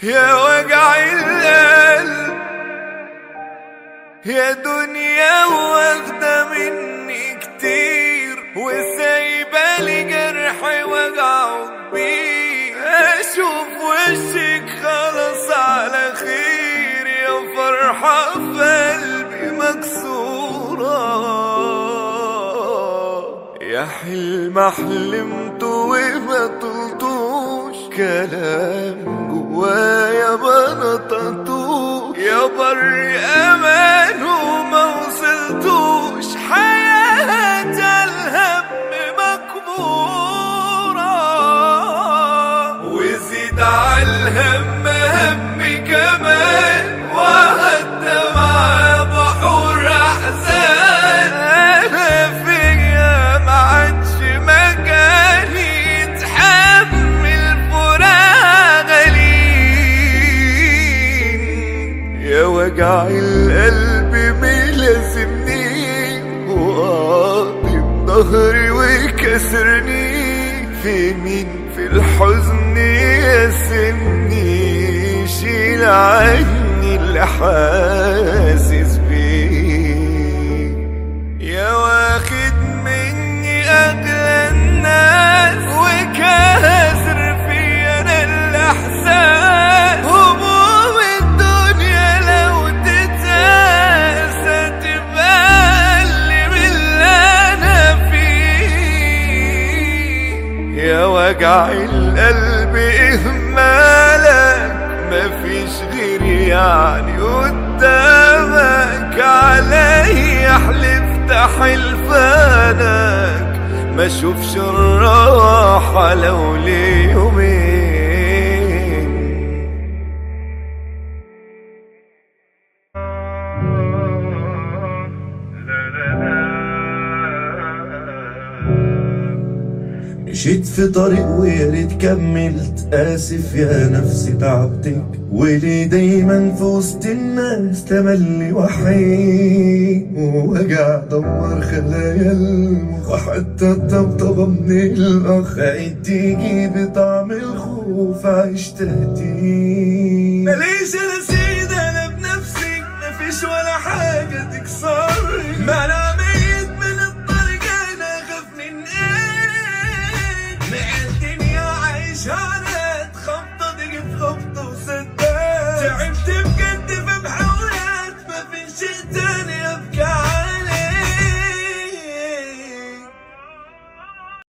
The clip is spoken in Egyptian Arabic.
يا وجع القلب يا دنيا واخدة مني كتير وسايبة لي جرح وجعه كبير اشوف وشك خلاص على خير يا فرحة في قلبي مكسورة يا حلم حلمت وما طلتوش كلام جوايا ما نطقتوش يا بر امان وما وصلتوش حياة الهم مكبورة وزيد على الهم همي كمان وهدى مع بحور احزان انا فيا ما عادش مكاني يتحمل فراق غليل يا وجع القلب ملازمني وقاضي بظهري وكسرني في مين في الحزن يسني شيل عني اللي حاسس بيه يا واخد مني اغلى الناس وكاسر في انا الاحساس هموم الدنيا لو تتاسى تبقى اقل من اللي انا فيه يا وجع القلب اهمالك مفيش غيري يعني قدامك علي حلفت حلفانك ما اشوفش الراحة لو ليومين مشيت في طريق ويا ريت كملت اسف يا نفسي تعبتك وليه دايما في وسط الناس تملي وحيد ووجع دمر خلايا المخ وحتى الطبطبة من الاخ بقيت تيجي بطعم الخوف عشت تهديد ماليش انا سيد انا بنفسي مفيش ولا حاجة تكسرني ما انا ميت من الطريق انا اخاف من ايه مع الدنيا عايش على